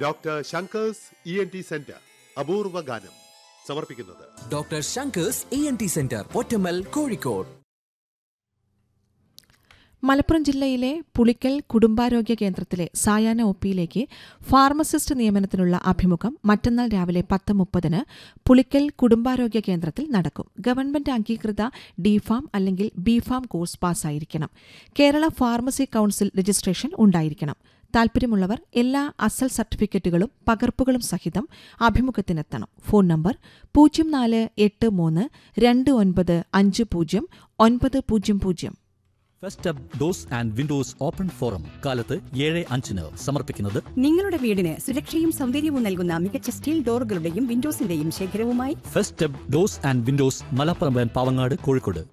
doctor Shankar's E N T centre അപൂർവ ഗാനം സമർപ്പിക്കുന്നത് doctor Shankar's E N T centre Pottammal Kozhikode Malappuram ജില്ലയിലെ പുളിക്കൽ കുടുംബാരോഗ്യ കേന്ദ്രത്തിലെ സായാഹ്ന ഒ പിയിലേക്ക് ഫാർമസിസ്റ്റ് നിയമനത്തിനുള്ള അഭിമുഖം മറ്റന്നാൾ രാവിലെ പത്ത് മുപ്പതിന് പുളിക്കൽ കുടുംബാരോഗ്യ കേന്ദ്രത്തിൽ നടക്കും ഗവൺമെന്റ് അംഗീകൃത ഡിഫാം അല്ലെങ്കിൽ ബിഫാം കോഴ്സ് പാസ്സായിരിക്കണം കേരള ഫാർമസി കൌൺസിൽ രജിസ്ട്രേഷൻ ഉണ്ടായിരിക്കണം താൽപര്യമുള്ളവർ എല്ലാ അസൽ സർട്ടിഫിക്കറ്റുകളും പകർപ്പുകളും സഹിതം അഭിമുഖത്തിനെത്തണം ഫോൺ നമ്പർ പൂജ്യം നാല് എട്ട് മൂന്ന് രണ്ട് ഒൻപത് അഞ്ച് പൂജ്യം ഒൻപത് പൂജ്യം പൂജ്യം first up doors and windows open from കാലത്ത് ഏഴ് അഞ്ചിന് സമർപ്പിക്കുന്നത് നിങ്ങളുടെ വീടിന് സുരക്ഷയും സൗന്ദര്യവും നൽകുന്ന മികച്ച സ്റ്റീൽ ഡോറുകളുടെയും വിൻഡോസിന്റെയും ശേഖരവുമായി first up doors and windows Malappuram Pavangad Kozhikode